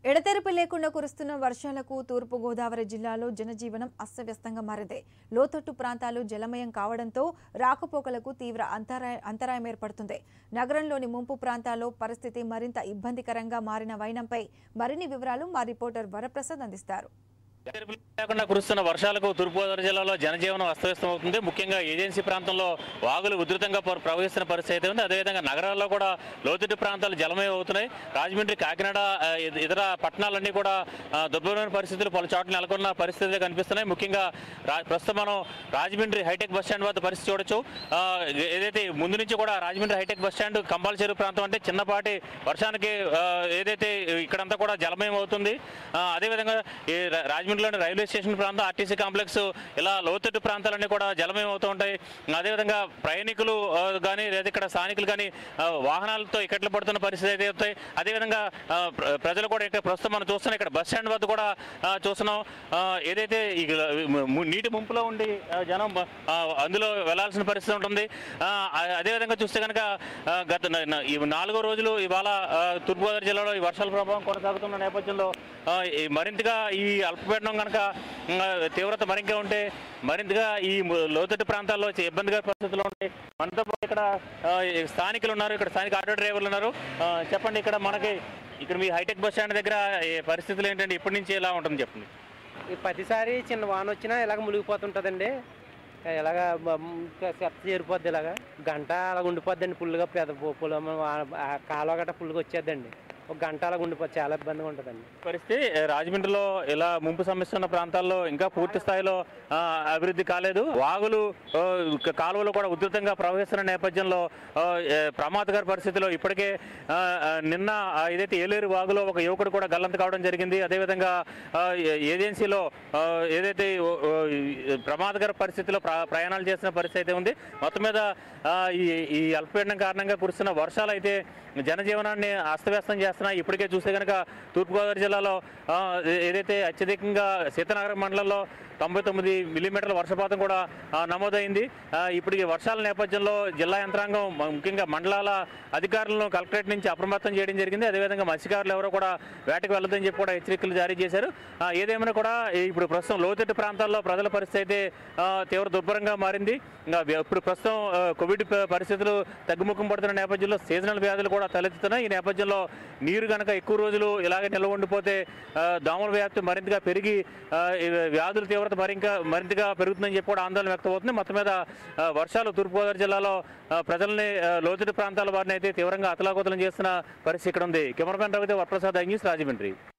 ఎడతెరిపి లేకుండా కురుస్తున్న వర్షాలకు తూర్పు గోదావరి జిల్లాలో జనజీవనం అస్తవ్యస్తంగా మారింది లోతట్టు ప్రాంతాలు జలమయం కావడంతో రాకపోకలకు తీవ్ర అంతరాయ అంతరాయం ఏర్పడుతుంది నగరంలోని ముంపు ప్రాంతాల్లో పరిస్థితి మరింత ఇబ్బందికరంగా మారిన వైనంపై మరిన్ని వివరాలు మా రిపోర్టర్ వరప్రసాద్ అందిస్తారు ఎడతెరిపి లేకుండా కురుస్తున్న వర్షాలకు తూర్పుగోదావరి జిల్లాలో జనజీవనం అస్తవ్యస్తం అవుతుంది ముఖ్యంగా ఏజెన్సీ ప్రాంతంలో వాగులు ఉధృతంగా ప్ర- ప్రవహిస్తున్న పరిస్థితి అయితే ఉంది అదేవిధంగా నగరాల్లో కూడా లోతట్టు ప్రాంతాలు జలమయం అవుతున్నాయి రాజమండ్రి కాకినాడ ఆ, ఇత- ఇతర పట్టణాలన్నీ కూడా ఆ, దుర్భరమైన పరిస్థితులు పలు చోట్ల నెలకొన్న పరిస్థితులు కనిపిస్తున్నాయి ముఖ్యంగా రా- ప్రస్తుతం మనం రాజమండ్రి హైటెక్ బస్ స్టాండ్ వద్ద పరిస్థితి చూడొచ్చు ఆ, ఏదైతే ముందు నుంచి కూడా రాజమండ్రి హైటెక్ బస్ స్టాండ్ కంపాల్ చెరువు ప్రాంతం అంటే చిన్నపాటి వర్షానికి ఆ, ఏదైతే ఇక్కడంతా కూడా జలమయం అవుతుంది ఆ, అదేవిధంగా ఈ రా- రాజమండ్రిలోని రైల్వే స్టేషన్ ప్రాంతం ఆర్టీసీ కాంప్లెక్స్ ఇలా లోతట్టు ప్రాంతాలన్నీ కూడా జలమయం అవుతూ ఉంటాయి అదేవిధంగా ప్రయాణికులు కానీ లేదా ఇక్కడ స్థానికులు కానీ ఆ, వాహనాలతో ఇక్కట్లు పడుతున్న పరిస్థితి అయితే అవుతాయి అదేవిధంగా ఆ, ప్ర- ప్రజలు కూడా ఇక్కడ ప్రస్తుతం మనం చూస్తున్నాం ఇక్కడ బస్ స్టాండ్ వద్ద కూడా ఆ, చూస్తున్నాం ఆ, ఏదైతే ఈ ము- నీటి ముంపులో ఉండి ఆ, జనం ఆ, అందులో వెళ్లాల్సిన పరిస్థితి ఉంటుంది ఆ, అ- అదేవిధంగా చూస్తే కనుక ఆ, గత న- న- ఈ నాలుగో రోజులు ఇవాళ ఆ, తూర్పుగోదావరి జిల్లాలో ఈ వర్షాల ప్రభావం కొనసాగుతున్న నేపథ్యంలో ఆ, ఈ మరింతగా ఈ అల్పపీడనం కనుక ఆ, తీవ్రత మరింతగా ఉంటే మరింతగా ఈ ము- లోతట్టు ప్రాంతాల్లో చే- ఇబ్బందిగా పరిస్థితులు ఉంటాయి మనతో పాటు ఇక్కడ ఆ, ఈ స్థానికులు ఉన్నారు ఇక్కడ స్థానిక ఆటో డ్రైవర్లు ఉన్నారు ఆ, చెప్పండి ఇక్కడ మనకి ఇక్కడ మీ హైటెక్ బస్ స్టాండ్ దగ్గర ఈ పరిస్థితులు ఏంటంటే ఇప్పటి నుంచి ఎలా ఉంటుంది చెప్పండి ఈ ప్రతిసారి చిన్న వాన వచ్చినా ఇలాగ మునిగిపోతుంటుందండి ఇలాగ బ- ఇంకా చెత్త చేరిపోద్ది ఇలాగ గంట అలా ఉండిపోద్దండి ఫుల్గా పెద్ద పొ- పొలం ఆ- ఆ కాలువ గట్ట ఫుల్గా వచ్చేద్దండి ఒక గంట అలా ఉండిపోద్ది చాలా ఇబ్బందిగా ఉంటుందండి పరిస్థితి ఏ, రాజమండ్రిలో ఇలా ముంపు సమస్య ఉన్న ప్రాంతాల్లో ఇంకా పూర్తి స్థాయిలో ఆ, అభివృద్ధి కాలేదు వాగులు ఆ, క- కాలువలు కూడా ఉధృతంగా ప్రవహిస్తున్న నేపథ్యంలో ఆ, ఏ, ప్రమాదకర పరిస్థితిలో ఇప్పటికే ఆ, ఆ, నిన్న ఆ, ఏదైతే ఏలేరు వాగులో ఒక యువకుడు కూడా గల్లంత కావడం జరిగింది అదేవిధంగా ఆ, ఏ- ఏజెన్సీలో ఆ, ఏదైతే ఓ, ఓ, ఈ ప్రమాదకర పరిస్థితిలో ప్ర- ప్రయాణాలు చేసిన పరిస్థితి అయితే ఉంది మొత్తం మీద ఆ, ఈ ఈ అల్పపీడనం కారణంగా కురుస్తున్న వర్షాలు అయితే జనజీవనాన్ని అస్తవ్యస్తం చేస్తున్నాయి ఇప్పటికే చూస్తే కనుక తూర్పుగోదావరి జిల్లాలో ఆ, ఏ- ఏదైతే అత్యధికంగా సీతానగరం మండలంలో తొంభై తొమ్మిది మిల్లీమీటర్ల వర్షపాతం కూడా ఆ, నమోదైంది ఆ, ఇప్పటికి వర్షాల నేపథ్యంలో జిల్లా యంత్రాంగం మ- ముఖ్యంగా మండలాల అధికారులను కలెక్టరేట్ నుంచి అప్రమత్తం చేయడం జరిగింది అదేవిధంగా మత్స్యకారులు ఎవరో కూడా వేటకు వెళ్ళొద్దని చెప్పి కూడా హెచ్చరికలు జారీ చేశారు ఆ, ఏదేమైనా కూడా ఈ ఇప్పుడు ప్రస్తుతం లోతట్టు ప్రాంతాల్లో ప్రజల పరిస్థితి అయితే ఆ, తీవ్ర దుర్భరంగా మారింది ఇంకా వ్య- ఇప్పుడు ప్రస్తుతం ఆ, కోవిడ్ ప- పరిస్థితులు తగ్గుముఖం పడుతున్న నేపథ్యంలో సీజనల్ వ్యాధులు కూడా తలెత్తుతున్నాయి ఈ నేపథ్యంలో నీరు కనుక ఎక్కువ రోజులు ఇలాగే నిల్వ ఉండిపోతే ఆ, దోమల వ్యాప్తి మరింతగా పెరిగి ఆ, ఈ వ్యాధుల తీవ్రత మరింక మరింతగా పెరుగుతుందని చెప్పి కూడా ఆందోళన వ్యక్తమవుతుంది మొత్తం మీద ఆ, వర్షాలు తూర్పుగోదావరి జిల్లాలో ఆ, ప్రజల్ని ఆ, లోతట్టు ప్రాంతాల వారిని అయితే తీవ్రంగా అతలాకుతలం చేస్తున్న పరిస్థితి ఇక్కడ ఉంది కెమెరామెన్ రవితో వరప్రసాద్ ఐ న్యూస్ రాజమండ్రి